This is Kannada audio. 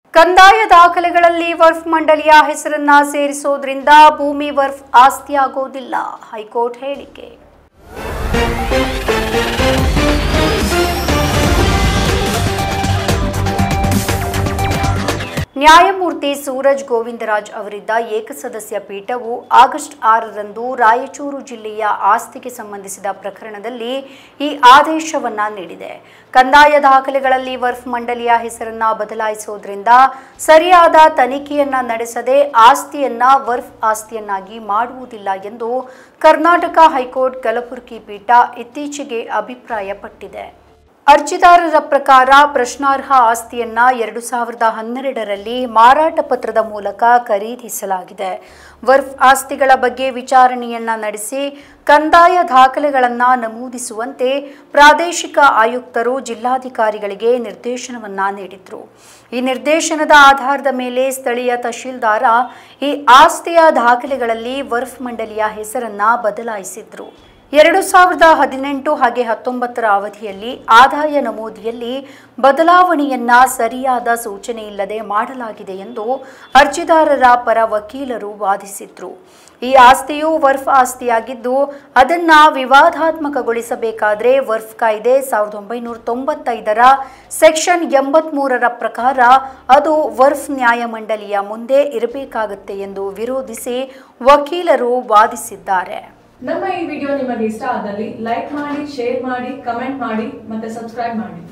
ಕಂದಾಯ ದಾಖಲೆಗಳಲ್ಲಿ ವರ್ಫ್ ಮಂಡಳಿಯ ಹೆಸರನ್ನ ಸೇರಿಸೋದ್ರಿಂದ ಭೂಮಿ ವರ್ಫ್ ಆಸ್ತಿಯಾಗೋದಿಲ್ಲ ಹೈಕೋರ್ಟ್ ಹೇಳಿಕೆ ನ್ಯಾಯಮೂರ್ತಿ ಸೂರಜ್ ಗೋವಿಂದರಾಜ್ ಅವರಿದ್ದ ಏಕಸದಸ್ಯ ಪೀಠವು ಆಗಸ್ಟ್ ಆರರಂದು ರಾಯಚೂರು ಜಿಲ್ಲೆಯ ಆಸ್ತಿಗೆ ಸಂಬಂಧಿಸಿದ ಪ್ರಕರಣದಲ್ಲಿ ಈ ಆದೇಶವನ್ನ ನೀಡಿದೆ ಕಂದಾಯ ದಾಖಲೆಗಳಲ್ಲಿ ವರ್ಫ್ ಮಂಡಳಿಯ ಹೆಸರನ್ನ ಬದಲಾಯಿಸುವುದರಿಂದ ಸರಿಯಾದ ತನಿಖೆಯನ್ನ ನಡೆಸದೆ ಆಸ್ತಿಯನ್ನ ವರ್ಫ್ ಆಸ್ತಿಯನ್ನಾಗಿ ಮಾಡುವುದಿಲ್ಲ ಎಂದು ಕರ್ನಾಟಕ ಹೈಕೋರ್ಟ್ ಕಲಬುರಗಿ ಪೀಠ ಇತ್ತೀಚೆಗೆ ಅಭಿಪ್ರಾಯಪಟ್ಟಿದೆ ಅರ್ಜಿದಾರರ ಪ್ರಕಾರ ಪ್ರಶ್ನಾರ್ಹ ಆಸ್ತಿಯನ್ನ ಎರಡು ಸಾವಿರದ ಹನ್ನೆರಡರಲ್ಲಿ ಮಾರಾಟ ಪತ್ರದ ಮೂಲಕ ಖರೀದಿಸಲಾಗಿದೆ ವರ್ಫ್ ಆಸ್ತಿಗಳ ಬಗ್ಗೆ ವಿಚಾರಣೆಯನ್ನ ನಡೆಸಿ ಕಂದಾಯ ದಾಖಲೆಗಳನ್ನ ನಮೂದಿಸುವಂತೆ ಪ್ರಾದೇಶಿಕ ಆಯುಕ್ತರು ಜಿಲ್ಲಾಧಿಕಾರಿಗಳಿಗೆ ನಿರ್ದೇಶನವನ್ನ ನೀಡಿದ್ರು ಈ ನಿರ್ದೇಶನದ ಆಧಾರದ ಮೇಲೆ ಸ್ಥಳೀಯ ತಹಶೀಲ್ದಾರ ಈ ಆಸ್ತಿಯ ದಾಖಲೆಗಳಲ್ಲಿ ವರ್ಫ್ ಮಂಡಳಿಯ ಹೆಸರನ್ನ ಬದಲಾಯಿಸಿದ್ರು ಎರಡು ಸಾವಿರದ ಹದಿನೆಂಟು ಹಾಗೆ ಹತ್ತೊಂಬತ್ತರ ಅವಧಿಯಲ್ಲಿ ಆದಾಯ ನಮೂದಿಯಲ್ಲಿ ಬದಲಾವಣೆಯನ್ನ ಸರಿಯಾದ ಸೂಚನೆ ಇಲ್ಲದೆ ಮಾಡಲಾಗಿದೆ ಎಂದು ಅರ್ಜಿದಾರರ ಪರ ವಕೀಲರು ವಾದಿಸಿದ್ರು ಈ ಆಸ್ತಿಯು ವರ್ಫ್ ಆಸ್ತಿಯಾಗಿದ್ದು ಅದನ್ನ ವಿವಾದಾತ್ಮಕಗೊಳಿಸಬೇಕಾದ್ರೆ ವರ್ಫ್ ಕಾಯ್ದೆ ಸಾವಿರದ ಒಂಬೈನೂರ ತೊಂಬತ್ತೈದರ ಸೆಕ್ಷನ್ ಎಂಬತ್ಮೂರರ ಪ್ರಕಾರ ಅದು ವರ್ಫ್ ನ್ಯಾಯಮಂಡಳಿಯ ಮುಂದೆ ಇರಬೇಕಾಗುತ್ತೆ ಎಂದು ವಿರೋಧಿಸಿ ವಕೀಲರು ವಾದಿಸಿದ್ದಾರೆ ನಮ್ಮ ಈ ವಿಡಿಯೋ ನಿಮಗೆ ಇಷ್ಟ ಆದಲ್ಲಿ ಲೈಕ್ ಮಾಡಿ ಶೇರ್ ಮಾಡಿ ಕಮೆಂಟ್ ಮಾಡಿ ಮತ್ತೆ ಸಬ್ಸ್ಕ್ರೈಬ್ ಮಾಡಿ